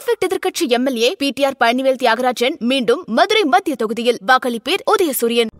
Perfect எதிர்க்கட்சி MLA PTR Palanivel Thiagarajan மீண்டும் மதுரை மத்திய தொகுதியில் வாக்களிப்பீர் உதயசூரியன்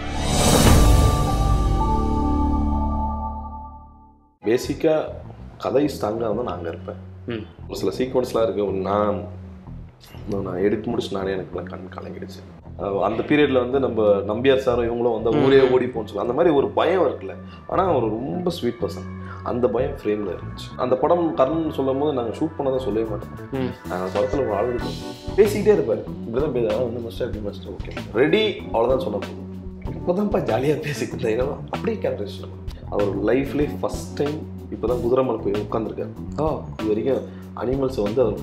பேசிக்காக கதை ஸ்ட்ராங்காக தான் நாங்கள் இருப்பேன் ம் ஒரு சில சீக்வன்ஸ்லாம் இருக்கு ஒரு நான் நான் நான் எடுத்து முடிச்சு நானே எனக்கு கண் கலங்கிடுச்சு அஹ் அந்த பீரியட்ல வந்து நம்ம நம்பியார் சாரும் இவங்களும் வந்து ஊரே ஓடி போன்னு சொல்லி அந்த மாதிரி ஒரு பயம் இருக்குல்ல ஆனால் அவர் ரொம்ப ஸ்வீட் பர்சன் அந்த பயம் ஃப்ரேமில் இருந்துச்சு அந்த படம் கர்ணன் சொல்லும் போது நாங்கள் ஷூட் பண்ணதான் சொல்லவே மாட்டோம் ம் நாங்கள் அந்த படத்தில் ஒரு ஆள் இருக்கும் பேசிக்கிட்டே இருப்பார் இப்படி தான் பேச வந்து மஸ்டர் இப்படி மஸ்டர் ஓகே ரெடி அவ்வளோதான் சொன்ன போதும் இப்போதான்ப்பா ஜாலியாக பேசிக்கிட்டேன் ஏன்னா அப்படியே கேரக்டர் அவர் லைஃப்லேயே ஃபஸ்ட் டைம் இப்போ தான் குதிரை மலை போய் உட்காந்துருக்காரு ஓ இது வரைக்கும் அனிமல்ஸை வந்து அவர்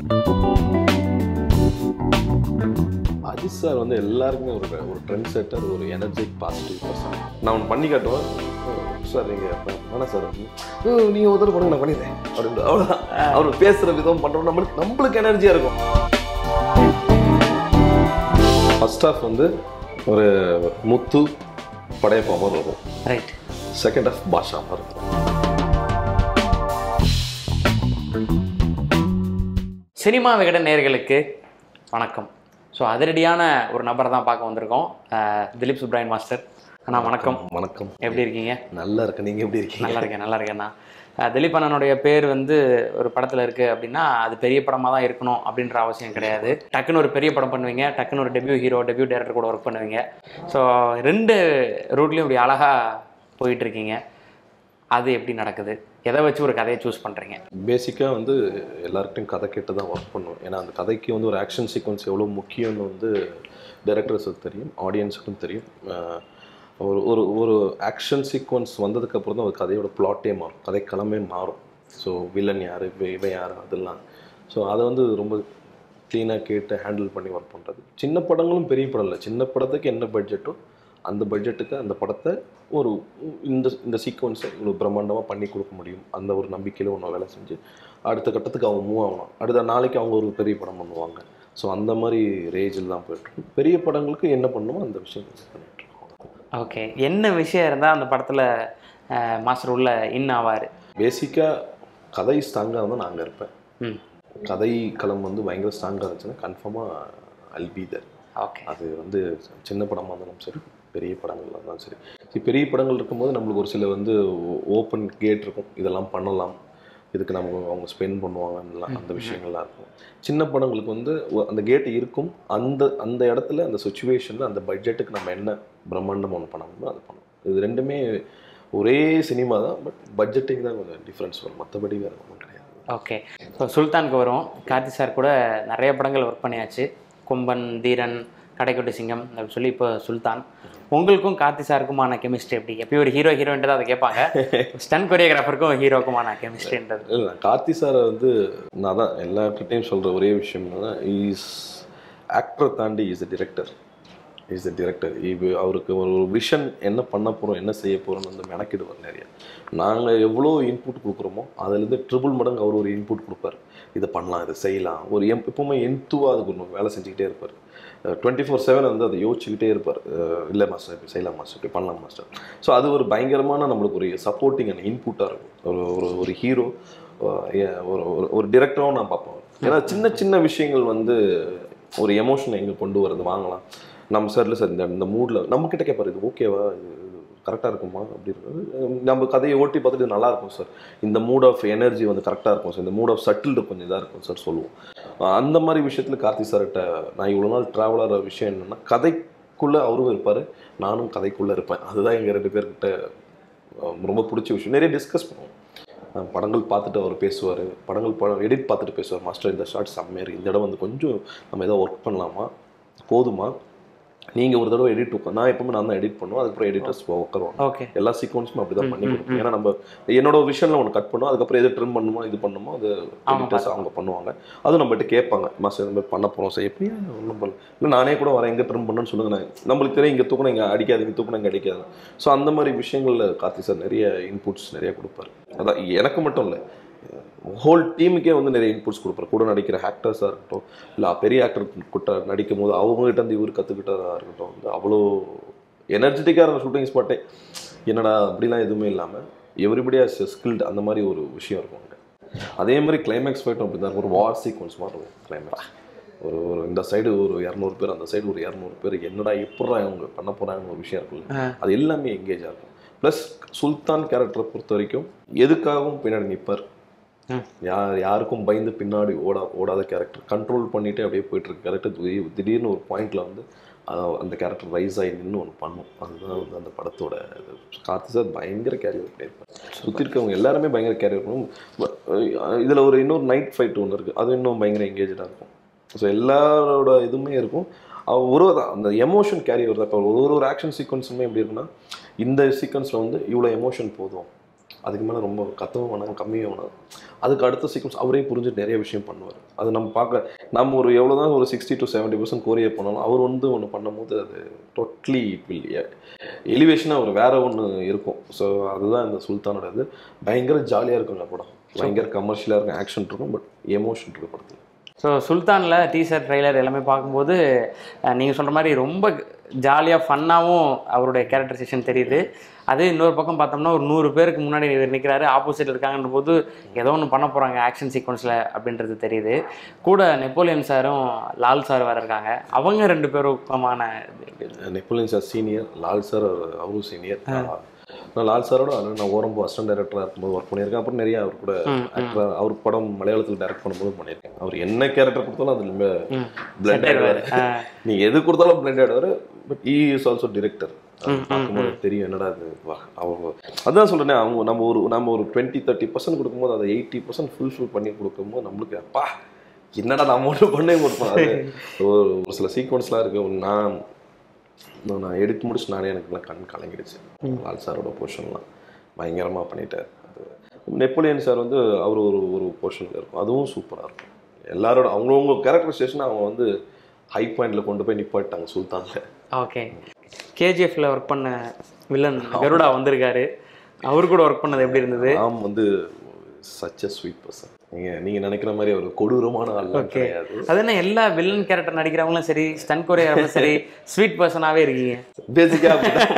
அஜித் சார் வந்து எல்லாருக்குமே ஒரு ஒரு ட்ரெண்ட் செட்டர் ஒரு எனர்ஜிக் பாசிட்டிவ் பர்சன் நான் ஒன்று பண்ணி காட்டுவேன் சார் நீங்கள் வேணாம் சார் நீங்கள் ஒருத்தர் பண்ணுங்க நான் பண்ணிடுறேன் அப்படின்னு அவ்வளோதான் அவர் பேசுகிற விதம் பண்ணுறோம் நம்மளுக்கு நம்மளுக்கு எனர்ஜியாக இருக்கும் ஃபர்ஸ்ட் ஹாஃப் வந்து ஒரு முத்து படையப்பா மாதிரி வரும் ரைட் செகண்ட் ஹாஃப் பாஷா மாதிரி இருக்கும் சினிமா விகடன் நேயர்களுக்கு வணக்கம் ஸோ அதிரடியான ஒரு நபரை தான் பார்க்க வந்திருக்கோம் அஹ், திலீப் சுப்ராயன் மாஸ்டர் அண்ணா வணக்கம் வணக்கம் எப்படி இருக்கீங்க நல்லா இருக்கு நீங்கள் எப்படி இருக்கீங்க நல்லா இருக்கேன் நல்லா இருக்கேண்ணா அஹ், திலீப் அண்ணனுடைய பேர் வந்து ஒரு படத்தில் இருக்குது அப்படின்னா அது பெரிய படமாக தான் இருக்கணும் அப்படின்ற அவசியம் கிடையாது டக்குன்னு ஒரு பெரிய படம் பண்ணுவீங்க டக்குன்னு ஒரு டெபியூ ஹீரோ டெபியூ டேரக்டர் கூட ஒர்க் பண்ணுவீங்க ஸோ ரெண்டு ரூட்லேயும் இப்படி அழகாக போயிட்டு இருக்கீங்க அது எப்படி நடக்குது எதை வச்சு ஒரு கதையை சூஸ் பண்ணுறீங்க பேசிக்காக வந்து எல்லார்கிட்டையும் கதை கேட்டு தான் ஒர்க் பண்ணுவோம் ஏன்னா அந்த கதைக்கு வந்து ஒரு ஆக்ஷன் சீக்வன்ஸ் எவ்வளோ முக்கியம்னு வந்து டைரக்டர்ஸுக்கு தெரியும் ஆடியன்ஸுக்கும் தெரியும் அஹ் ஒரு ஒரு ஒரு ஆக்ஷன் சீக்வன்ஸ் வந்ததுக்கப்புறம் தான் ஒரு கதையோட பிளாட்டே மாறும் கதைக்களமே மாறும் ஸோ வில்லன் யார் இப்போ இவன் யார் அதெல்லாம் ஸோ அதை வந்து ரொம்ப க்ளீனாக கேட்டு ஹேண்டில் பண்ணி ஒர்க் பண்ணுறது சின்ன படங்களும் பெரிய படம் இல்லை சின்ன படத்துக்கு என்ன பட்ஜெட்டோ அந்த பட்ஜெட்டுக்கு அந்த படத்தை ஒரு இந்த இந்த சீக்வன்ஸை இவ்வளோ பிரம்மாண்டமாக பண்ணி கொடுக்க முடியும் அந்த ஒரு நம்பிக்கையில் ஒன்று வேலை செஞ்சு அடுத்த கட்டத்துக்கு அவங்க மூவ் ஆகணும் அடுத்த நாளைக்கு அவங்க ஒரு பெரிய படம் பண்ணுவாங்க ஸோ அந்த மாதிரி ரேஞ்சில் தான் போயிட்டுருக்கும் பெரிய படங்களுக்கு என்ன பண்ணணுமோ அந்த விஷயம் பண்ணிகிட்ருக்கோம் ஓகே என்ன விஷயம் இருந்தால் அந்த படத்தில் மாஸ்டர் உள்ள இன் ஆவார் பேசிக்காக கதை ஸ்ட்ராங்காக இருந்தால் நாங்கள் இருப்பேன் ம் கதை களம் வந்து பயங்கர ஸ்ட்ராங்காக இருந்துச்சுன்னா கன்ஃபார்மாக அல்பீதர் ஓகே அது வந்து சின்ன படமாக இருந்தாலும் சரி பெரிய படங்களாக இருந்தாலும் சரி சரி பெரிய படங்கள் இருக்கும்போது நம்மளுக்கு ஒரு சில வந்து ஓப்பன் கேட் இருக்கும் இதெல்லாம் பண்ணலாம் இதுக்கு நம்ம அவங்க ஸ்பெண்ட் பண்ணுவாங்கலாம் அந்த விஷயங்கள்லாம் இருக்கும் சின்ன படங்களுக்கு வந்து ஒ- அந்த கேட் இருக்கும் அந்த அந்த இடத்துல அந்த சுச்சுவேஷனில் அந்த பட்ஜெட்டுக்கு நம்ம என்ன பிரம்மாண்டம் ஒன்று பண்ணணுமோ அது பண்ணணும் இது ரெண்டுமே ஒரே சினிமா தான் பட் பட்ஜெட்டிங் தான் கொஞ்சம் டிஃப்ரென்ஸ் வரும் மற்றபடி வேறு ஒன்றும் கிடையாது ஓகே ஸோ சுல்தானுக்கு வரும் கார்த்தி சார் கூட நிறைய படங்கள் ஒர்க் பண்ணியாச்சு கொம்பன் தீரன் கடைக்குட்டி சிங்கம் அப்படின்னு சொல்லி இப்போ சுல்தான் உங்களுக்கும் கார்த்தி சாருக்குமான கெமிஸ்ட்ரி எப்படி எப்பயும் ஒரு ஹீரோ ஹீரோன்ட்டு தான் அதை கேட்பாங்க ஸ்டன் கொரியோகிராஃபருக்கும் ஹீரோக்குமான கெமிஸ்ட்ரின்றது இல்லை கார்த்தி சாரை வந்து நான் தான் எல்லார்கிட்டையும் சொல்கிற ஒரே விஷயம் தான் இஸ் ஆக்டரை தாண்டி is a director is a director இது அவருக்கு ஒரு ஒரு விஷன் என்ன பண்ண போகிறோம் என்ன செய்ய போகிறோம்னு வந்து மெனக்கிடுவார் நிறைய நாங்கள் எவ்வளோ இன்புட் கொடுக்குறோமோ அதுலேருந்து ட்ரிபிள் மடங்கு அவர் ஒரு இன்புட் கொடுப்பார் இதை பண்ணலாம் இதை செய்யலாம் ஒரு எம் எப்பவுமே எந்துவாக அதுக்கு ஒன்று வேலை செஞ்சுக்கிட்டே இருப்பார் டுவெண்ட்டி ஃபோர் செவன் வந்து அதை யோசிச்சுக்கிட்டே இருப்பார் இல்லை மாஸ்டர் இப்படி செய்யலாம் மாஸ்டர் இப்படி பண்ணலாம் மாஸ்டர் ஸோ அது ஒரு பயங்கரமான நம்மளுக்கு ஒரு சப்போர்ட்டிங் அண்ட் இன்புட்டாக இருக்கும் ஒரு ஒரு ஒரு ஹீரோ ஒரு ஒரு ஒரு டிரெக்டராகவும் நான் பார்ப்பேன் ஏன்னா சின்ன சின்ன விஷயங்கள் வந்து ஒரு எமோஷனை எங்கே கொண்டு வரது வாங்கலாம் நம்ம சார் இல்லை சார் இந்த இந்த மூடில் நம்மக்கிட்ட கேட்பாரு இது ஓகேவா இது கரெக்டாக இருக்குமா அப்படி இருக்குது நம்ம கதையை ஓட்டி பார்த்துட்டு இது நல்லா இருக்கும் சார் இந்த மூட் ஆஃப் எனர்ஜி வந்து கரெக்டாக இருக்கும் சார் இந்த மூட் ஆஃப் சட்டில் கொஞ்சம் இதாக இருக்கும் சார் சொல்லுவோம் அஹ் அந்த மாதிரி விஷயத்தில் கார்த்தி சார்கிட்ட நான் இவ்வளோ நாள் ட்ராவல் ஆகிற விஷயம் என்னென்னா கதைக்குள்ளே அவரும் இருப்பார் நானும் கதைக்குள்ளே இருப்பேன் அதுதான் எங்கள் ரெண்டு பேர்கிட்ட அஹ் ரொம்ப பிடிச்ச விஷயம் நிறைய டிஸ்கஸ் பண்ணுவோம் அஹ் படங்கள் பார்த்துட்டு அவர் பேசுவார் படங்கள் படம் எடிட் பார்த்துட்டு பேசுவார் மாஸ்டர் இந்த ஷார்ட் செம்மையாக இருக்கு இந்த இடம் வந்து கொஞ்சம் நம்ம ஏதோ ஒர்க் பண்ணலாமா போதுமா நீங்கள் ஒரு தடவை எடிட் உட்கா நான் எப்பவுமே நான் தான் எடிட் பண்ணுவோம் அதுக்கப்புறம் எடிட்டர்ஸ் உட்காருவாங்க ஓகே எல்லா சீக்வன்ஸும் அப்படி தான் ம், பண்ணி ம், கொடுப்போம் ஏன்னா நம்ம என்னோட விஷனில் ஒன்று கட் பண்ணுவோம் அதுக்கப்புறம் எது ட்ரிம் பண்ணுமோ இது பண்ணுமோ அது அவங்க எடிட்டர்ஸ் அவங்க பண்ணுவாங்க அதுவும் நம்மகிட்ட கேட்பாங்க மாஸ்டர் இந்த மாதிரி பண்ண போகிறோம் சார் எப்படியா ஒன்றும் பண்ணல இல்லை நானே கூட வரேன் எங்கே ட்ரிம் பண்ணணும்னு சொல்லுங்க நான் நம்மளுக்கு தெரியும் இங்கே தூக்கணும் இங்கே அடிக்காது இங்கே தூக்கணும் இங்கே அடிக்காது ஸோ அந்த மாதிரி விஷயங்களில் கார்த்தி சார் நிறைய இன்புட்ஸ் நிறைய கொடுப்பாரு அதான் எனக்கு மட்டும் இல்லை ஹோல் டீமுக்கே வந்து நிறைய இன்புட்ஸ் கொடுப்பாரு கூட நடிக்கிற ஆக்டர்ஸாக இருக்கட்டும் இல்லை பெரிய ஆக்டர் கிட்ட நடிக்கும் போது அவங்ககிட்ட இருந்து இவர் கற்றுக்கிட்டதாக இருக்கட்டும் வந்து அவ்வளோ எனர்ஜெட்டிக்காக இருந்த ஷூட்டிங் ஸ்பாட்டே என்னடா அப்படிலாம் எதுவுமே இல்லாமல் எவ்ரிபடியா ஸ்கில்டு அந்த மாதிரி ஒரு விஷயம் இருக்கும் அங்கே அதே மாதிரி கிளைமேக்ஸ் ஃபைட்டும் அப்படி தான் ஒரு வார் சீக்வன்ஸ் மாதிரி இருக்கும் கிளைமேக்ஸ் ஒரு ஒரு இந்த சைடு ஒரு இரநூறு பேர் அந்த சைடு ஒரு இரநூறு பேர் என்னடா எப்படா இவங்க பண்ண போறாங்கன்னு ஒரு விஷயம் இருக்குல்ல அது எல்லாமே எங்கேஜாக இருக்கும் ப்ளஸ் சுல்தான் கேரக்டரை பொறுத்த வரைக்கும் எதுக்காகவும் பின்னாடி நிற்பார் ம். யார் யாருக்கும் பயந்து பின்னாடி ஓடா ஓடாத கேரக்டர் கண்ட்ரோல் பண்ணிட்டு அப்படியே போயிட்டு இருக்க கேரக்டர் திடீர்னு ஒரு பாயிண்ட்ல வந்து அஹ், அந்த கேரக்டர் ரைஸ் ஆகி நின்று ஒன்று பண்ணும் அதுதான் வந்து அந்த படத்தோட இது. கார்த்தி சார் பயங்கர கேரியர் பண்ணியிருப்பார் சுற்றி இருக்கவங்க எல்லாருமே பயங்கர கேரியர் பண்ணும் இதில் ஒரு இன்னொரு நைட் ஃபைட் ஒன்று இருக்குது அது இன்னும் பயங்கர எங்கேஜாக இருக்கும் ஸோ எல்லாரோட இதுவுமே இருக்கும் அவ ஒரு தான் அந்த எமோஷன் கேரி வருது இப்போ ஒரு ஒரு ஆக்ஷன் சீக்வன்ஸுமே எப்படி இருக்குன்னா இந்த சீக்வன்ஸில் வந்து இவ்வளோ எமோஷன் போதும் அதுக்கு மேலே ரொம்ப கத்தவும் வேணாம் கம்மியும் வேணாம் அதுக்கு அடுத்த சீக்வன்ஸ் அவரே புரிஞ்சுட்டு நிறைய விஷயம் பண்ணுவார் அது நம்ம பார்க்க நம்ம ஒரு எவ்வளோ தான் ஒரு சிக்ஸ்டி டு செவன்ட்டி பர்சன்ட் கோரியை பண்ணாலும் அவர் வந்து ஒன்று பண்ணும்போது அது டோட்லி எலிவேஷனாக ஒரு வேற ஒன்று இருக்கும் ஸோ அதுதான் இந்த சுல்தானோட இது பயங்கர ஜாலியாக இருக்குங்க படம் பயங்கர கமர்ஷியலாக இருக்கும் ஆக்ஷன் இருக்கும் பட் எமோஷன் இருக்கு படத்தில் ஸோ சுல்தானில் டீசர் ட்ரைலர் எல்லாமே பார்க்கும்போது நீங்கள் சொல்கிற மாதிரி ரொம்ப ஜாலியாக ஃபன்னாகவும் அவருடைய கேரக்டரைசேஷன் தெரியுது அதே இன்னொரு பக்கம் பார்த்தோம்னா ஒரு நூறு பேருக்கு முன்னாடி இவர் நிற்கிறாரு ஆப்போசிட்டில் இருக்காங்கன்ற போது ஏதோ ஒன்று பண்ண போகிறாங்க ஆக்ஷன் சீக்வன்ஸில் அப்படின்றது தெரியுது கூட நெப்போலியன் சாரும் லால் சார் வேறு இருக்காங்க அவங்க ரெண்டு பேருக்குமான Napoleon sir senior Lal sir அவரும் சீனியர் நான் லால் சாரோட நான் ஓரம்போ அசிஸ்டன்ட் டைரக்டராக இருக்கும்போது ஒர்க் பண்ணியிருக்கேன் அப்புறம் நிறைய அவர் கூட ஆக்டராக அவர் படம் மலையாளத்தில் டைரக்ட் பண்ணும்போது பண்ணியிருக்கேன் அவர் என்ன கேரக்டர் கொடுத்தாலும் அதில் பிளண்ட் ஆயிடுவார் நீ எது கொடுத்தாலும் பிளண்ட் ஆயிடுவார் but he is also director பார்க்கும்போது தெரியும் என்னடா அது வா அவங்க அதான் சொல்றேனே அவங்க நம்ம ஒரு நம்ம ஒரு டுவெண்ட்டி தேர்ட்டி பர்சன்ட் கொடுக்கும்போது அதை எயிட்டி பர்சன்ட் ஃபுல்ஃபில் பண்ணி கொடுக்கும்போது நம்மளுக்கு அப்பா என்னடா நம்ம ஒன்றும் பண்ணே கொடுப்போம் அது ஒரு ஒரு சில சீக்வன்ஸ்லாம் இருக்கு நான் நான் நான் எடுத்து முடிச்சு நானே எனக்குலாம் கண் கலங்கிடுச்சு லால் சாரோட போர்ஷன்லாம் பயங்கரமாக பண்ணிட்டார் அது நெப்போலியன் சார் வந்து அவர் ஒரு ஒரு போர்ஷனில் இருக்கும் அதுவும் சூப்பராக இருக்கும் எல்லாரோட அவங்கவுங்க கேரக்டரைசேஷன் அவங்க வந்து ஹை பாயிண்ட்ல கொண்டு போய் நிப்பாட்டாங்க சுல்தான்ல ஓகே கேஜிஎஃப்ல ஒர்க் பண்ண வில்லன் கருடா வந்திருக்காரு அவர் கூட ஒர்க் பண்ணது எப்படி இருந்தது ராம் வந்து சச் அ ஸ்வீட் பர்சன் நீங்க நீங்க நினைக்கிற மாதிரி ஒரு கொடூரமான ஆள்லாம் Okay. கிடையாது அது என்ன எல்லா வில்லன் கேரக்டர் நடிக்கிறவங்களும் சரி ஸ்டன் கோரியாவும் சரி ஸ்வீட் பர்சனாவே இருக்கீங்க பேசிக்கா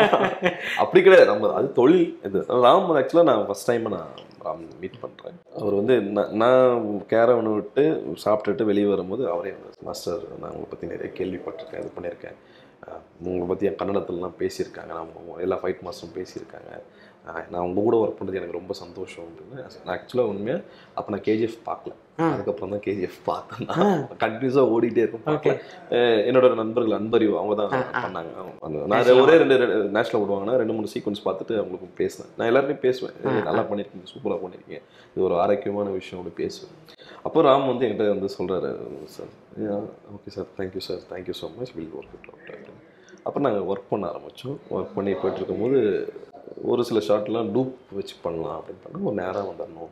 அப்படி கிடையாது நம்ம அது தொழில் இது ராம் ஆக்சுவலாக நான் ஃபர்ஸ்ட் டைம் நான் ராம் மீட் பண்றேன் அவர் வந்து நான் நான் கேரவனை விட்டு சாப்பிட்டுட்டு வெளியே வரும்போது அவரே மாஸ்டர் நான் உங்களை பற்றி நிறைய கேள்விப்பட்டிருக்கேன் இது பண்ணியிருக்கேன் அஹ் உங்களை பற்றி என் கன்னடத்துலலாம் பேசியிருக்காங்க நான் உங்க- எல்லா ஃபைட் மாஸ்டரும் பேசியிருக்காங்க அஹ் நான் உங்க கூட ஒர்க் பண்ணது எனக்கு ரொம்ப சந்தோஷம் அப்படின்னு நான் ஆக்சுவலாக உண்மையாக அப்போ நான் கேஜிஎஃப் பார்க்கல அதுக்கப்புறம் தான் கேஜிஎஃப் பார்த்தேன் கண்டினியூஸாக ஓடிட்டே இருக்கும் Okay. அஹ் என்னோட நண்பர்கள் அன்பறிவு அவங்க தான் பண்ணாங்க அந்த- நான் ஒரே ரெண்டு நேஷனல் விடுவாங்கன்னா ரெண்டு மூணு சீக்வன்ஸ் பார்த்துட்டு அவங்களுக்கு பேசினேன் நான் எல்லாருமே பேசுவேன் "ஏய், நல்லா பண்ணியிருக்கீங்க சூப்பராக பண்ணியிருக்கீங்க இது ஒரு ஆரோக்கியமான விஷயம் அப்படி பேசுவேன் அப்போ ராம் வந்து என்கிட்ட வந்து சொல்கிறாரு sir okay sir thank you sir thank you so much will work it out அப்படின்னு அப்போ நாங்கள் ஒர்க் பண்ண ஆரம்பித்தோம் ஒர்க் பண்ணி போயிட்டு இருக்கும்போது ஒரு சில ஷார்ட்லாம் டூப் வச்சு பண்ணலாம் அப்படின்னு பண்ண ஒரு நேரம் வந்துடணும்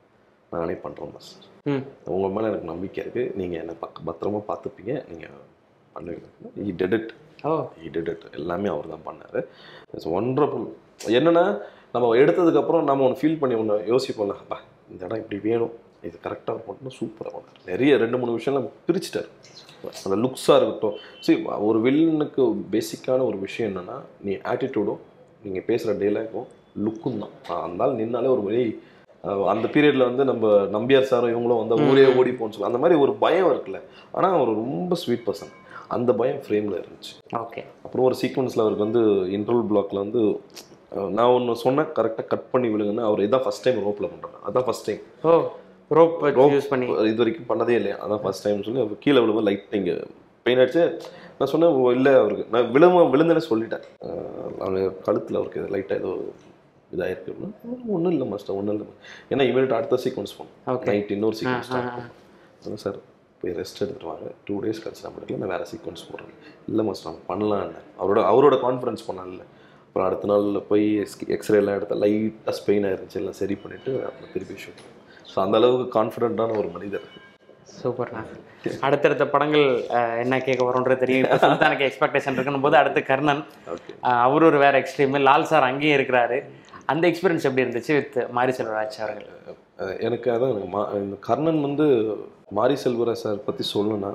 நானே பண்ணுறோம் மாஸ்டர் ம் உங்கள் மேலே எனக்கு நம்பிக்கை இருக்குது நீங்கள் என்னை பக்க பத்திரமா பார்த்துப்பீங்க நீங்கள் பண்ணுவீங்க he edit it oh he edit it எல்லாமே அவர் தான் பண்ணார் இட்ஸ் ஒண்டர்ஃபுல் என்னென்னா நம்ம எடுத்ததுக்கப்புறம் நம்ம ஒன்று ஃபீல் பண்ணி ஒன்று யோசிப்போம்ல அப்பா இந்த இடம் இப்படி வேணும் இது கரெக்டாக பண்ணணும் சூப்பராக பண்ணார் நிறைய ரெண்டு மூணு விஷயம்லாம் பிரிச்சுட்டார் அந்த லுக்ஸாக இருக்கட்டும் சரி ஒரு வில்லனுக்கு பேசிக்கான ஒரு விஷயம் என்னென்னா நீ ஆட்டிடியூடும் நீங்கள் பேசுகிற டேலாக்கும் லுக்கும் தான் அந்த ஆள் நின்னாலே ஒரு வழி அஹ் அந்த பீரியட்ல வந்து நம்ம நம்பியார் சாரும் இவங்களும் வந்து ஊரே ஓடி போன்னு சொல்லி அந்த மாதிரி ஒரு பயம் இருக்குல்ல ஆனால் அவர் ரொம்ப ஸ்வீட் பர்சன் அந்த பயம் ஃப்ரேமில் இருந்துச்சு ஓகே அப்புறம் ஒரு சீக்வன்ஸில் அவருக்கு வந்து இன்டர்வல் பிளாக்ல வந்து அஹ் நான் ஒன்று சொன்னேன் கரெக்டாக கட் பண்ணி விழுங்கன்னு அவர் இதான் ஃபஸ்ட் டைம் ரோப்பில் பண்ணுறாங்க அதான் first time oh rope Rope. Use பண்ணி இது வரைக்கும் பண்ணதே இல்லையா அதான் ஃபர்ஸ்ட் டைம் சொல்லி அவர் கீழே விழும்போது லைட் இங்கே பெயின் ஆயிடுச்சு நான் சொன்னேன் இல்லை அவருக்கு நான் விழும விழுந்தேனே சொல்லிட்டேன் அஹ் அவங்க கழுத்தில் அவருக்கு லைட்டாக ஏதோ இதாயிருக்கு அப்படின்னா ஒன்றும் இல்லை மாஸ்டர் ஒன்றும் இல்லை ஏன்னா இமீடியட் அடுத்த சீக்வன்ஸ் போகணும் Okay. நைட் இன்னொரு சீக்வன்ஸ் ஆ, ஸ்டார்ட் ஆ, பண்ணணும் சார் போய் ரெஸ்ட் எடுத்துட்டு வாங்க டூ டேஸ் கழிச்சு நம்ம எடுக்கல நான் வேறு சீக்வன்ஸ் போடுறேன் இல்லை மாஸ்டர் நம்ம பண்ணலான்னு அவரோட அவரோட கான்ஃபிடன்ஸ் பண்ணல அப்புறம் அடுத்த நாள் போய் எக்ஸ்ரே எல்லாம் எடுத்த லைட்டாக ஸ்பெயின் ஆயிருந்துச்சு எல்லாம் சரி பண்ணிவிட்டு அப்புறம் திருப்பி ஷூட் ஸோ அந்த அளவுக்கு கான்ஃபிடென்ட்டான ஒரு மனிதர் சூப்பர்ண்ணா அடுத்தடுத்த படங்கள் அஹ், என்ன கேட்க வரோன்றது தெரியும் இப்போ சுல்தானுக்கு எக்ஸ்பெக்டேஷன் இருக்குன்னு போது அடுத்து கர்ணன் ஓகே அஹ், அவர் ஒரு வேற எக்ஸ்ட்ரீம் லால் சார் அங்கேயும் இருக்கிறாரு அந்த எக்ஸ்பீரியன்ஸ் எப்படி இருந்துச்சு வித் மாரி செல்வராஜ் அவர்கள் அஹ் எனக்கு அதான் எனக்கு மா இந்த கர்ணன் வந்து மாரி செல்வராஜ் சார் பற்றி சொல்லணும்னா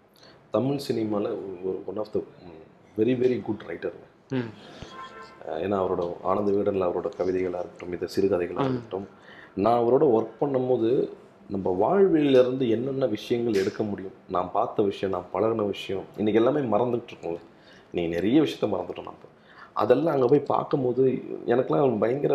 தமிழ் சினிமாவில் ஒரு one of the very very good writer ம் ஏன்னா அவரோட ஆனந்த வீடனில் அவரோட கவிதைகளாக இருக்கட்டும் இது சிறுகதைகளாக இருக்கட்டும் நான் அவரோட ஒர்க் பண்ணும்போது நம்ம வாழ்விலிருந்து என்னென்ன விஷயங்கள் எடுக்க முடியும் நான் பார்த்த விஷயம் நான் பழகின விஷயம் இன்னைக்கு எல்லாமே மறந்துட்டு இருக்கோம்ல நீங்கள் நிறைய விஷயத்த மறந்துட்டோம் நம்ம அதெல்லாம் அங்கே போய் பார்க்கும்போது எனக்கெல்லாம் பயங்கர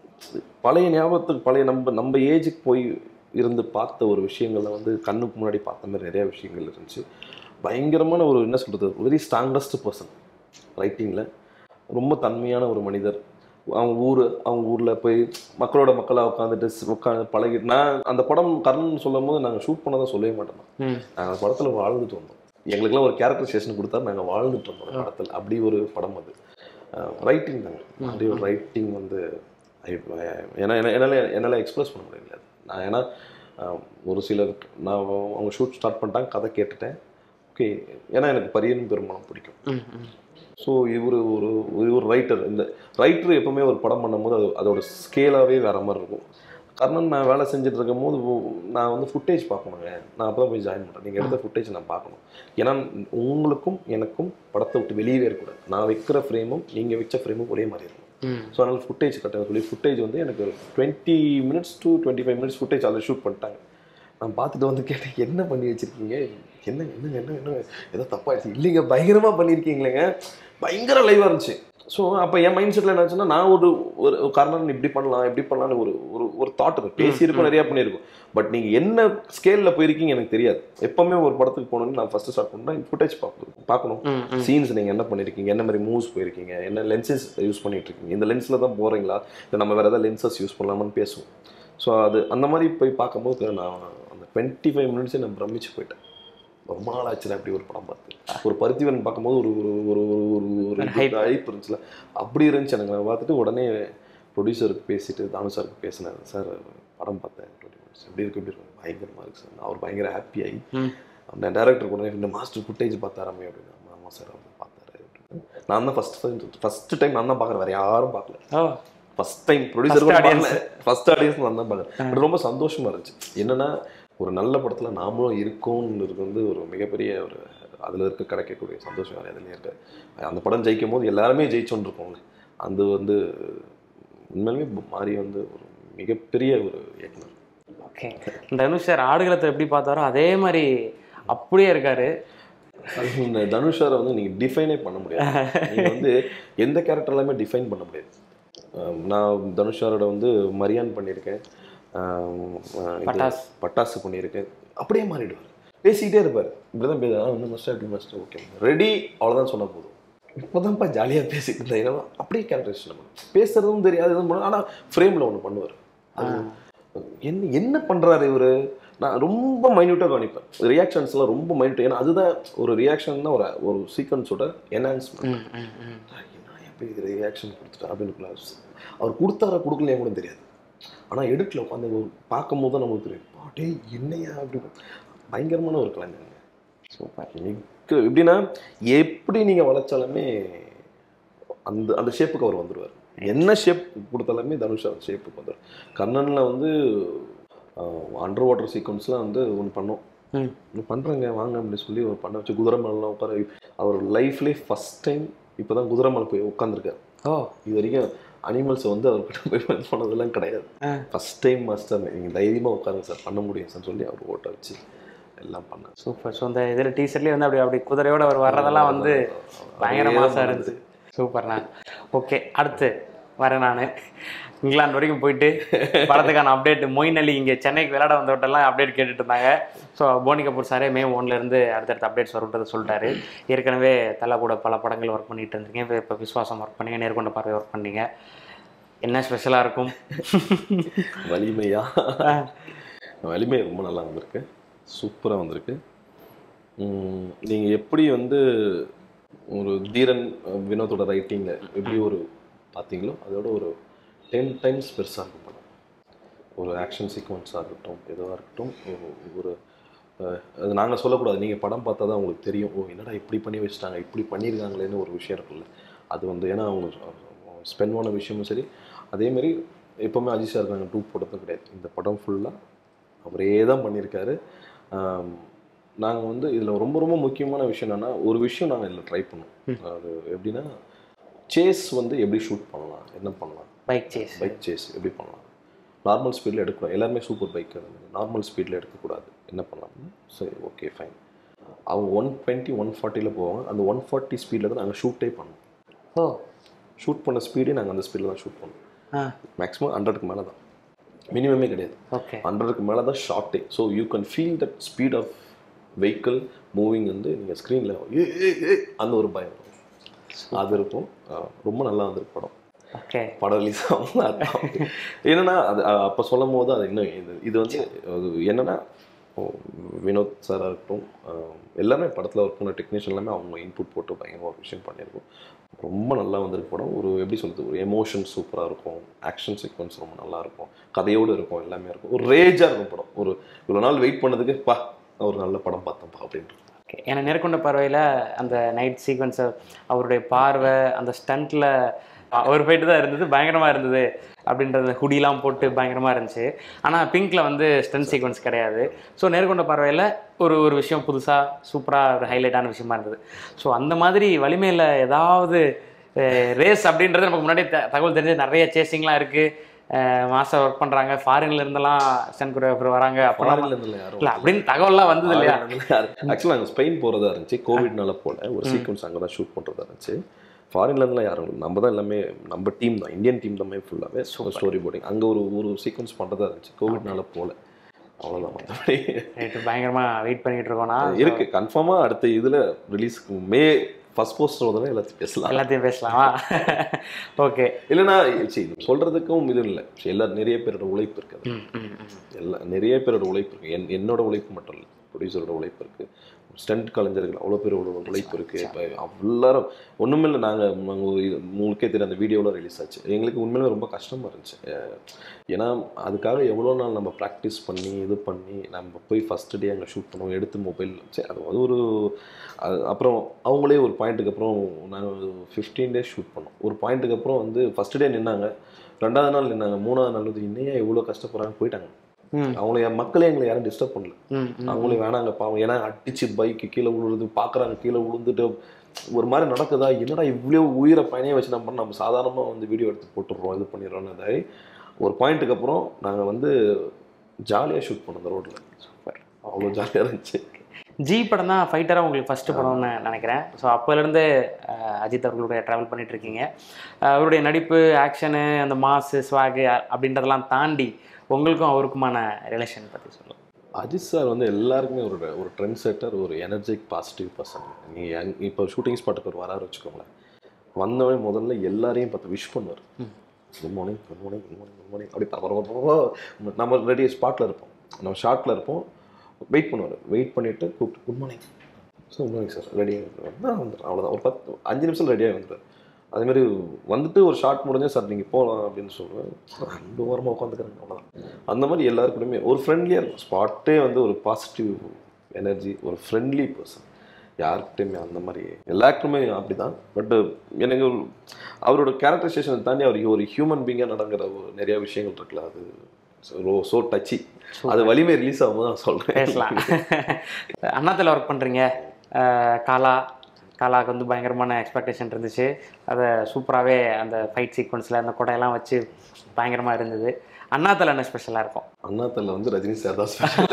பழைய ஞாபகத்துக்கு பழைய நம்ம நம்ம ஏஜுக்கு போய் இருந்து பார்த்த ஒரு விஷயங்களை வந்து கண்ணுக்கு முன்னாடி பார்த்த மாதிரி நிறையா விஷயங்கள் இருந்துச்சு பயங்கரமான ஒரு என்ன சொல்கிறது வெரி ஸ்ட்ராங்கஸ்ட் பர்சன் ரைட்டிங்கில் ரொம்ப தன்மையான ஒரு மனிதர் அவங்க ஊர் அவங்க ஊரில் போய் மக்களோட மக்களாக உட்காந்துட்டு உட்காந்து பழகி நான் அந்த படம் கர்ணன் சொல்லும் போது நாங்கள் ஷூட் பண்ணதை சொல்லவே மாட்டோம் ம் நாங்கள் அந்த படத்தில் வாழ்ந்துட்டு வந்தோம் எங்களுக்குலாம் ஒரு கேரக்டரைசேஷன் கொடுத்தா நாங்கள் வாழ்ந்துட்டு வந்தோம் அந்த படத்தில் அப்படி ஒரு படம் அது ரைட்டிங் தாங்க அப்படி ஒரு ரைட்டிங் வந்து I- ஏன்னா என்ன- என்னால் என்னால் எக்ஸ்பிரஸ் பண்ண முடியல அது. நான் ஏன்னா அஹ், ஒரு சிலர் நான் அவங்க ஷூட் ஸ்டார்ட் பண்ணிட்டாங்க கதை கேட்டுட்டேன் ஓகே ஏன்னா எனக்கு பரியன் பெருமானம் பிடிக்கும் ம் ம் ஸோ இவர் ஒரு ஒரு- ஒரு ரைட்டர் இந்த ரைட்டர் எப்பவுமே ஒரு படம் பண்ணும்போது அது அதோட ஸ்கேலாகவே வேற மாதிரி இருக்கும் கர்ணன் நான் வேலை செஞ்சுட்டு இருக்கும் போது நான் வந்து ஃபுட்டேஜ் பார்க்கணுங்க நான் அப்போ போய் ஜாயின் பண்ணுறேன் நீங்கள் எடுத்த ஃபுட்டேஜ் நான் பார்க்கணும் ஏன்னா உங்களுக்கும் எனக்கும் படத்தை விட்டு வெளியவே இருக்கக்கூடாது நான் வைக்கிற ஃப்ரேமும் நீங்கள் வச்ச ஃப்ரேமும் ஒரே மாதிரி இருக்கும் ம் ஸோ அதனால் ஃபுட்டேஜ் கட்ட சொல்லி ஃபுட்டேஜ் வந்து எனக்கு twenty minutes to twenty five minutes footage அதில் ஷூட் பண்ணிட்டாங்க நான் பார்த்துட்டு வந்து கேட்டேன் என்ன பண்ணி வச்சிருக்கீங்க என்ன என்ன என்ன என்ன ஏதோ தப்பாயிடுச்சு இல்லைங்க பயங்கரமாக பண்ணியிருக்கீங்களேங்க பயங்கர லைவாக இருந்துச்சு ஸோ அப்போ என் மைண்ட் செட்டில் என்ன ஆச்சுன்னா நான் ஒரு ஒரு காரணம் இப்படி பண்ணலாம் இப்படி பண்ணலாம்னு ஒரு ஒரு ஒரு தாட் இருக்கு பேசியிருக்கோம் நிறையா பண்ணியிருக்கோம் பட் நீங்கள் என்ன ஸ்கேலில் போயிருக்கீங்க எனக்கு தெரியாது எப்போவுமே ஒரு படத்துக்கு போகணுன்னு நான் ஃபஸ்ட்டு ஸ்டார்ட் பண்ணேன் ஃபுட்டேஜ் பார்க்கணும் பார்க்கணும் ம் ம் சீன்ஸ் நீங்கள் என்ன பண்ணியிருக்கீங்க என்ன மாதிரி மூவ்ஸ் போயிருக்கீங்க என்ன லென்சஸ் யூஸ் பண்ணிட்டு இருக்கீங்க இந்த லென்ஸில் தான் போகிறீங்களா இல்லை நம்ம வேறு ஏதாவது லென்சஸ் யூஸ் பண்ணலாமான்னு பேசுவோம் ஸோ அது அந்த மாதிரி போய் பார்க்கும்போது நான் அந்த டுவெண்ட்டி ஃபைவ் மினிட்ஸே நான் பிரமிச்சு போயிட்டேன் ரொம்ப நாள் ஆச்சுல அப்படி ஒரு படம் பார்த்து ஒரு பருத்திவன் பார்க்கும்போது ஒரு ஒரு ஒரு ஒரு ஒரு ஒரு hype. ஹைப் இருந்துச்சுல அப்படி இருந்துச்சு எனக்கு நான் பார்த்துட்டு உடனே ப்ரொடியூசருக்கு பேசிட்டு தானு சாருக்கு பேசினேன் சார் படம் பார்த்தேன் டுவெண்ட்டி மினிட்ஸ் எப்படி இருக்கு எப்படி இருக்கு பயங்கரமாக இருக்கு சார் அவர் பயங்கர ஹாப்பி ஆகி ம் அந்த டேரக்டர் கூட இந்த மாஸ்டர் ஃபுட்டேஜ் பார்த்தாராமே அப்படின்னு ஆமாம் ஆமாம் சார் அவர் பார்த்தாரு அப்படின்னு நான் தான் ஃபஸ்ட் ஃபஸ்ட் டைம் நான் தான் பார்க்குறேன் வேறு யாரும் பார்க்கல oh first time producer First audience. First audience நான் தான் பார்க்குறேன் பட் ரொம்ப சந்தோஷமா இருந்துச்சு என்னன்னா ஒரு நல்ல படத்தில் நாமளும் இருக்கோம்ன்றது வந்து ஒரு மிகப்பெரிய ஒரு அதில் இருக்க கிடைக்கக்கூடிய சந்தோஷம் வேறு எதுலையும் இருக்காது அந்த படம் ஜெயிக்கும் போது எல்லாருமே ஜெயிச்சோன்னு இருக்கோங்க அது வந்து உண்மையிலுமே மாறி வந்து ஒரு மிகப்பெரிய ஒரு இயக்குனர் ஓகே தனுஷ் சார் ஆடுகளத்தை எப்படி பார்த்தாரோ அதே மாதிரி அப்படியே இருக்காரு அது இந்த தனுஷாரை வந்து நீங்கள் டிஃபைனே பண்ண முடியாது நீங்கள் வந்து எந்த கேரக்டர் எல்லாமே டிஃபைன் பண்ண முடியாது அஹ் நான் தனுஷாரோட வந்து மரியான் பண்ணியிருக்கேன் அஹ் இது பட்டாஸ். பட்டாசு பண்ணியிருக்கேன் அப்படியே மாறிடுவார் பேசிக்கிட்டே இருப்பார் இப்படிதான் பேச வந்து மஸ்டர் அப்படி மஸ்டர் ஓகே ரெடி அவ்வளோதான் சொன்ன போதும் இப்போதான்ப்பா ஜாலியாக பேசிட்டு இருந்தேன் ஏன்னா அப்படியே கேரக்டரைசேஷன் பண்ணும் பேசுறதும் தெரியாது எதுவும் பண்ண ஆனால் ஃப்ரேமில் ஒன்று பண்ணுவார் அது என்ன என்ன பண்ணுறாரு இவர் நான் ரொம்ப மைன்யூட்டாக கவனிப்பேன் ரியாக்ஷன்ஸ்லாம் ரொம்ப மைன்யூட் ஏன்னா அதுதான் ஒரு ரியாக்ஷன் தான் ஒரு ஒரு சீக்வன்ஸோட என்ஹான்ஸ்மெண்ட் ம் ம் ம் என்ன எப்படி இது ரியாக்ஷன் கொடுத்துட்டா அப்படின்னு அவர் கொடுத்தாரா கொடுக்கலையா கூட தெரியாது ஆனால் எடுக்கல உட்காந்து ஒரு பார்க்கும் போது தான் நமக்கு தெரியும் பாட்டே என்னையா அப்படி பயங்கரமான ஒரு கலைஞர் சூப்பர் மிக்க எப்படின்னா எப்படி நீங்கள் வளைச்சாலுமே அந்த அந்த ஷேப்புக்கு அவர் வந்துடுவார் என்ன ஷேப் கொடுத்தாலுமே தனுஷ் அந்த ஷேப்புக்கு வந்துடுவார் கண்ணனில் வந்து அண்டர் வாட்டர் சீக்வன்ஸ்லாம் வந்து ஒன்று பண்ணோம் ம் ஒன்று பண்ணுறேங்க வாங்க அப்படின்னு சொல்லி ஒரு பண்ண வச்சு குதிரை மேலாம் உட்கார அவர் லைஃப்லேயே ஃபஸ்ட் டைம் இப்போ தான் குதிரை மேலே போய் உட்காந்துருக்காரு ஓ இது வரைக்கும் அனிமல்ஸை வந்து அவர்கிட்ட போய் பண்ண போனதெல்லாம் கிடையாது ஆ. ஃபஸ்ட் டைம் மாஸ்டர் நீங்கள் தைரியமாக உட்காருங்க சார் பண்ண முடியும் சார் சொல்லி அவர் ஓட்ட வச்சு எல்லாம் பண்ணார் சூப்பர் ஸோ இந்த இதில் டீசர்ட்லேயே வந்து அப்படி அப்படி குதிரையோட அவர் வர்றதெல்லாம் வந்து பயங்கர மாசாக இருந்துச்சு சூப்பர்ண்ணா ஓகே அடுத்து வரேன் நான் இங்கிலாந்து வரைக்கும் போயிட்டு படத்துக்கான அப்டேட் மொயின் அலி இங்கே சென்னைக்கு விளையாட வந்தவட்டெல்லாம் அப்டேட் கேட்டுட்டு இருந்தாங்க ஸோ போனி கபூர் சாரே மே ஒன்லேருந்து அடுத்தடுத்த அப்டேட்ஸ் வரும்ன்றதை சொல்லிட்டாரு ஏற்கனவே தலை கூட பல படங்கள் ஒர்க் பண்ணிட்டு இருந்தீங்க இப்போ இப்போ விஸ்வாசம் ஒர்க் பண்ணீங்க நேர்கொண்ட பார்வை ஒர்க் பண்ணீங்க என்ன ஸ்பெஷலாக இருக்கும் வலிமையா வலிமை ரொம்ப நல்லா வந்திருக்கு சூப்பராக வந்திருக்கு நீங்கள் எப்படி வந்து ஒரு தீரன் அஹ், வினோத்தோட ரைட்டிங்கில் எப்படி ஒரு பார்த்தீங்களோ அதோட ஒரு டென் டைம்ஸ் பெருசாக இருக்கும் படம் ஒரு ஆக்ஷன் சீக்வன்ஸாக இருக்கட்டும் எதுவாக இருக்கட்டும் ஒரு- ஒரு அஹ், அது நாங்கள் சொல்லக்கூடாது நீங்கள் படம் பார்த்தா தான் உங்களுக்கு தெரியும் ஓ என்னடா இப்படி பண்ணி வச்சுட்டாங்க இப்படி பண்ணியிருக்காங்களேன்னு ஒரு விஷயம் இருக்குல்ல அது வந்து ஏன்னா அவங்க ஸ்பெண்ட் பண்ண விஷயமும் சரி அதேமாரி எப்போவுமே அஜித் சார் நாங்கள் டூ போட்டதும் கிடையாது இந்த படம் ஃபுல்லாக அவரே தான் பண்ணியிருக்காரு நாங்கள் வந்து இதில் ரொம்ப ரொம்ப முக்கியமான விஷயம் என்னென்னா ஒரு விஷயம் நாங்கள் இதில் ட்ரை பண்ணோம் அது எப்படின்னா சேஸ் வந்து எப்படி ஷூட் பண்ணலாம் என்ன பண்ணலாம் பைக் சேஸ் பைக் சேஸ் எப்படி பண்ணலாம் நார்மல் ஸ்பீடில் எடுக்கணும் எல்லாருமே சூப்பர் பைக் நார்மல் ஸ்பீடில் எடுக்கக்கூடாது என்ன பண்ணலாம்னா சரி ஓகே ஃபைன் அவங்க ஒன் டுவெண்ட்டி ஒன் ஃபார்ட்டியில் போவாங்க அந்த ஒன் ஃபார்ட்டி ஸ்பீடில் தான் நாங்கள் ஷூட்டே பண்ணோம் ஓ ஷூட் பண்ண ஸ்பீடே நாங்கள் அந்த ஸ்பீடில் தான் ஷூட் பண்ணோம் ஆ மேக்ஸிமம் ஹண்ட்ரடுக்கு மேலே தான் மினிமமே கிடையாது ஓகே ஹண்ட்ரடுக்கு மேலே தான் ஷார்ட்டே so you can feel that speed of vehicle moving வந்து நீங்கள் ஸ்க்ரீனில் ஏ ஏ, ஏ அந்த ஒரு பயம் இருக்கும் அது இருக்கும் அஹ் ரொம்ப நல்லா வந்திருக்கு படம் ஓகே படம் ரிலீஸ் ஆகும் அதான். என்னன்னா அது அஹ், அப்போ சொல்லும் போது அது இன்னும் இது இது வந்து அது என்னன்னா ஓ, வினோத் சாராக இருக்கட்டும் அஹ், எல்லாமே படத்தில் ஒர்க் பண்ண டெக்னீஷியன் எல்லாமே அவங்க இன்புட் போட்டு பயங்கரமாக ஒரு விஷயம் பண்ணியிருக்கோம் ரொம்ப நல்லா வந்திருக்கு படம் ஒரு எப்படி சொல்றது ஒரு எமோஷன் சூப்பராக இருக்கும் ஆக்ஷன் சீக்வன்ஸ் ரொம்ப நல்லா இருக்கும் கதையோடு இருக்கும் எல்லாமே இருக்கும் ஒரு ரேஜாக இருக்கும் படம் ஒரு இவ்வளோ நாள் வெயிட் பண்ணதுக்கு பா ஒரு நல்ல படம் பார்த்தோம்ப்பா அப்படின்ட்டு ஓகே ஏன்னா நேர்கொண்ட பார்வையில் அந்த நைட் சீக்வன்ஸை அவருடைய பார்வை அந்த ஸ்டண்ட்டில் ஒரு ஃபைட்டு தான் இருந்தது பயங்கரமாக இருந்தது அப்படின்றது ஹுடிலாம் போட்டு பயங்கரமாக இருந்துச்சு ஆனால் பிங்க்கில் வந்து ஸ்டண்ட் சீக்வன்ஸ் கிடையாது ஸோ நேர்கொண்ட பார்வையில் ஒரு ஒரு விஷயம் புதுசாக சூப்பராக ஒரு ஹைலைட்டான விஷயமா இருந்தது ஸோ அந்த மாதிரி வலிமையில் ஏதாவது ரேஸ் அப்படின்றது நமக்கு முன்னாடி த- தகவல் தெரிஞ்சு நிறைய சேசிங்லாம் இருக்குது மாதம் ஒர்க் பண்ணுறாங்க ஃபாரின்ல இருந்தெல்லாம் ஸ்டன் கொரியோகிராஃபர் வராங்க அப்போலாம் ஃபாரின்ல இருந்து யாரும் இல்லை அப்படின்னு தகவல்லாம் வந்தது இல்லையா ஆக்சுவலாக நாங்கள் ஸ்பெயின் போகிறதா இருந்துச்சு கோவிட்னால போல ஒரு சீக்வன்ஸ் அங்கே தான் ஷூட் பண்ணுறதா இருந்துச்சு ஃபாரின்ல இருந்துலாம் யாரும் இல்லை. நம்ம தான் எல்லாமே நம்ம டீம் தான் இந்தியன் டீம் தான் ஃபுல்லாகவே ஸ்டோரி போர்டிங் அங்கே ஒரு ஒரு சீக்வன்ஸ் பண்ணுறதா இருந்துச்சு கோவிட்னால போல அவ்வளோதான் மற்றபடி ரைட்டு பயங்கரமாக வெயிட் பண்ணிட்டு இருக்கோம்னா இருக்கு கன்ஃபார்மாக அடுத்த இதில் ரிலீஸ்க்கு மே ஃபர்ஸ்ட் போஸ்டர் வந்து எல்லாத்தையும் பேசலாம் எல்லாத்தையும் பேசலாமா ஓகே இல்லைன்னா சரி சொல்கிறதுக்கும் இது இல்லை எல்லா நிறைய பேரோட உழைப்பு இருக்குது ம் ம் ம் எல்லா நிறைய பேரோட உழைப்பு இருக்குது என் என்னோட உழைப்பு மட்டும் இல்லை ப்ரொடியூசரோட உழைப்பு இருக்குது ஸ்டண்ட் கலைஞர்கள் அவ்வளோ பேரோட உழைப்பு இருக்குது இப்போ எல்லாரும் ஒன்றுமில்லை நாங்கள் நாங்கள் இது உங்களுக்கே தெரியும் அந்த வீடியோவில் ரிலீஸ் ஆச்சு எங்களுக்கு உண்மையிலே ரொம்ப கஷ்டமாக இருந்துச்சு அஹ் ஏன்னா அதுக்காக எவ்வளோ நாள் நம்ம ப்ராக்டிஸ் பண்ணி இது பண்ணி நம்ம போய் ஃபஸ்ட் டே அங்கே ஷூட் பண்ணுவோம் எடுத்து மொபைல் சரி அது அது ஒரு அது அப்புறம் அவங்களே ஒரு பாயிண்ட்டுக்கு அப்புறம் நாங்கள் ஃபிஃப்டீன் டேஸ் ஷூட் பண்ணோம் ஒரு பாயிண்ட்டுக்கு அப்புறம் வந்து ஃபஸ்ட் டே நின்னாங்க ரெண்டாவது நாள் நின்னாங்க மூணாவது நாள் வந்து இன்னையே இவ்வளோ கஷ்டப்படுறாங்க போயிட்டாங்க ம் அவங்கள என் மக்களே எங்களை யாரும் டிஸ்டர்ப் பண்ணல ம் ம் அவங்களே வேணாங்க பாவம் ஏன்னா அடிச்சு பைக்கு கீழே விழுறது பார்க்குறாங்க கீழே விழுந்துட்டு ஒரு மாதிரி நடக்குதா என்னடா இவ்வளோ உயிரை பயனையை வச்சு நம்ம நம்ம சாதாரணமாக வந்து வீடியோ எடுத்து போட்டுடுறோம் இது பண்ணிடுறோம்னு ஒரு பாயிண்ட்டுக்கு அப்புறம் நாங்கள் வந்து ஜாலியாக ஷூட் பண்ணோம் அந்த ரோட்டில் சூப்பர் அவ்வளோ ஜாலியாக இருந்துச்சு ஜி படம் தான் ஃபைட்டராக உங்களுக்கு ஃபஸ்ட்டு படம்னு நினைக்கிறேன் ஸோ அப்போலேருந்து அஜித் அவர்களுடைய ட்ராவல் பண்ணிட்டு இருக்கீங்க அஹ் அவருடைய நடிப்பு ஆக்ஷனு அந்த மாசு ஸ்வாகு அப்படின்றதெல்லாம் தாண்டி உங்களுக்கும் அவருக்குமான ரிலேஷன் பற்றி சொல்லுங்கள் அஜித் சார் வந்து எல்லாருக்குமே ஒரு ஒரு ட்ரெண்ட் செட்டர் ஒரு எனர்ஜிக் பாசிட்டிவ் பர்சன் நீங்கள் இப்போ ஷூட்டிங் ஸ்பாட்டுக்கு ஒரு வராரு வச்சுக்கோங்களேன் வந்தவனே முதல்ல எல்லாரையும் பார்த்து விஷ் பண்ணுவார் good morning good morning good morning good morning அப்படி பரபரப்பா நம்ம ரெடி ஸ்பாட்டில் இருப்போம் நம்ம ஷார்ட்டில் இருப்போம் வெயிட் பண்ணுவார் வெயிட் பண்ணிவிட்டு கூப்பிட்டு good morning sir good morning sir ரெடியாக வந்துடுறேன் அவ்வளோதான் ஒரு பத்து அஞ்சு நிமிஷம் ரெடியாக வந்துடுறாரு அதேமாரி வந்துட்டு ஒரு ஷார்ட் முடிஞ்சா சார் நீங்கள் போகலாம் அப்படின்னு சொல்லுவேன் ரெண்டு வாரமாக உட்காந்துக்கிறேன் அவ்வளோதான் அந்த மாதிரி எல்லாருக்கூடயுமே ஒரு ஃப்ரெண்ட்லியாக இருக்கும் ஸ்பாட்டே வந்து ஒரு பாசிட்டிவ் எனர்ஜி ஒரு ஃப்ரெண்ட்லி பர்சன் யாருக்கிட்டையுமே அந்த மாதிரி எல்லாருக்குமே அப்படி தான் பட் எனக்கு ஒரு- அவரோட கேரக்டரைசேஷனை தாண்டி அவர் ஒரு ஹியூமன் பீங்காக நடக்கிற ஒரு நிறைய விஷயங்கள் இருக்குல்ல அது ஸோ டச்சி அது வலிமை ரிலீஸ் ஆகும்போது நான் சொல்கிறேன் பேசலாம் அண்ணாத்தில் ஒர்க் பண்ணுறீங்க காலா காலாக்கு வந்து பயங்கரமான எக்ஸ்பெக்டேஷன் இருந்துச்சு அதை சூப்பராகவே அந்த ஃபைட் சீக்வன்ஸில் அந்த கொடையெல்லாம் வச்சு பயங்கரமாக இருந்தது அண்ணாத்தில் என்ன ஸ்பெஷலாக இருக்கும் அண்ணாத்தல்ல வந்து ரஜினி சார் தான் ஸ்பெஷல்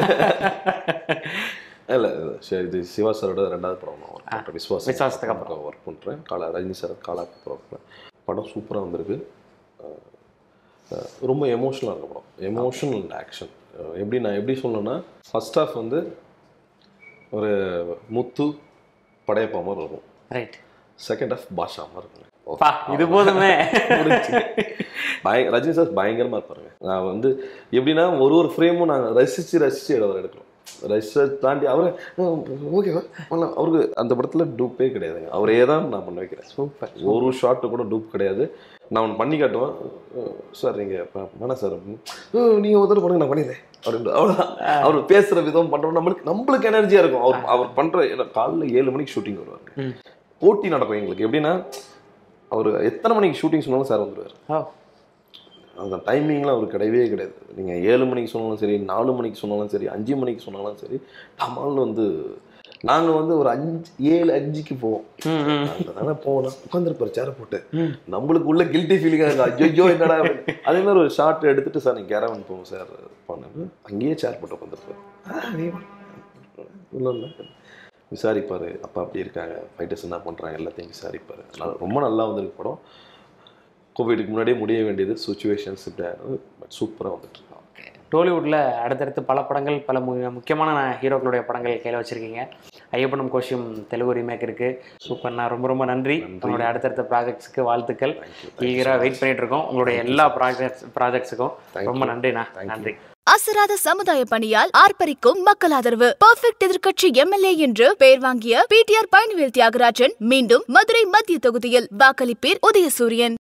இல்லை சரி இது சிவா சாரோட ரெண்டாவது படம் நான் ஒர்க் பண்ணுறேன் விஸ்வாசம் விஸ்வாசத்துக்கு அப்புறம். ஒர்க் பண்ணுறேன் காலா ரஜினி சார் காலாக்கு அப்புறம் படம் சூப்பராக வந்திருக்கு அஹ் அஹ் ரொம்ப எமோஷனலாக இருக்க படம் எமோஷனல் அண்ட் ஆக்ஷன் எப்படி நான் எப்படி சொல்லணும்னா ஃபர்ஸ்ட் ஹாஃப் வந்து ஒரு முத்து படையப்பா மாதிரி இருக்கும் ரைட் செகண்ட் ஹாஃப் பாஷா மாதிரி இருக்கும் பா இது போதுமே முடிஞ்சுச்சு. பய ரஜினி சார் பயங்கரமா இருப்பாருங்க நான் வந்து எப்படின்னா ஒரு ஒரு ஃப்ரேமும் நாங்கள் ரசிச்சு ரசிச்சு அவர் எடுக்கிறோம் ரசிச்சு தாண்டி அவரு ஓகேவா அவருக்கு அந்த படத்துல டூப்பே கிடையாதுங்க அவரே தான் நான் பண்ண வைக்கிறேன் சூப்பர் ஒரு ஷாட்டு கூட டூப் கிடையாது நான் ஒன்று பண்ணி காட்டுவேன் சார் நீங்கள் வேணாம் சார் அப்படின்னு "அஹ், நீங்க ஒரு தடவை பண்ணுங்க நான் பண்ணிடுறேன் அப்படின்னு அவ்வளோதான் அவர் பேசுற விதம் பண்றோம் நம்மளுக்கு நம்மளுக்கு எனர்ஜியா இருக்கும் அவர் அவர் பண்ற ஏன்னா காலைல ஏழு மணிக்கு ஷூட்டிங் வருவாங்க ம். போட்டி நடக்கும் எங்களுக்கு எப்படின்னா அவர் எத்தனை மணிக்கு ஷூட்டிங் சொன்னாலும் சார் வந்துருவார் ஓ அந்த டைமிங்லாம் அவருக்கு கிடையவே கிடையாது நீங்கள் ஏழு மணிக்கு சொன்னாலும் சரி நாலு மணிக்கு சொன்னாலும் சரி அஞ்சு மணிக்கு சொன்னாலும் சரி டமால்னு வந்து நாங்கள் வந்து ஒரு அஞ்சு ஏழு அஞ்சுக்கு போவோம் ம், ம். அதனால போனோம் உட்காந்துருப்பாரு சேர போட்டு நம்மளுக்கு உள்ள கில்ட்டி ஃபீலிங்காக இருக்கு ஐயோ என்னடா அப்படின்னு. அதே மாதிரி ஒரு ஷார்ட் எடுத்துட்டு சார் நீங்கள் கேரவன் போவோம் சார் போனேன் அங்கேயே சேர் போட்டு உட்காந்துருப்பாரு இல்லை இல்லை விசாரிப்பார் அப்பா அப்படி இருக்காங்க ஃபைட்டர்ஸ் என்ன பண்ணுறாங்க எல்லாத்தையும் விசாரிப்பார் நல்லா ரொம்ப நல்லா வந்திருக்கு படம் கோவிடுக்கு முன்னாடியே முடிய வேண்டியது சுச்சுவேஷன்ஸ் இப்படி பட் சூப்பராக வந்துட்டு இருக்கு. டோலிவுட்டில் அடுத்தடுத்து பல படங்கள் பல மு முக்கியமான ஹீரோக்களுடைய படங்கள் கையில் வச்சுருக்கீங்க ஐயப்பனும் கோஷியும் தெலுங்கு ரீமேக் இருக்குது சூப்பர்ண்ணா ரொம்ப ரொம்ப நன்றி உங்களுடைய அடுத்தடுத்த ப்ராஜெக்ட்ஸ்க்கு வாழ்த்துக்கள் Thank you. ஈகராக வெயிட் பண்ணிட்டு இருக்கோம் உங்களுடைய எல்லா ப்ராஜெக்ட்ஸ் ப்ராஜெக்ட்ஸுக்கும் Thank ரொம்ப you. நன்றிண்ணா Thank you. நன்றி அசராத சமுதாய பணியால் ஆர்ப்பரிக்கும் மக்கள் ஆதரவு பர்ஃபெக்ட் எதிர்க்கட்சி எம்எல்ஏ என்று பெயர் வாங்கிய பிடிஆர் பழனிவேல் தியாகராஜன் மீண்டும் மதுரை மத்திய தொகுதியில் வாக்களிப்பீர் உதயசூரியன்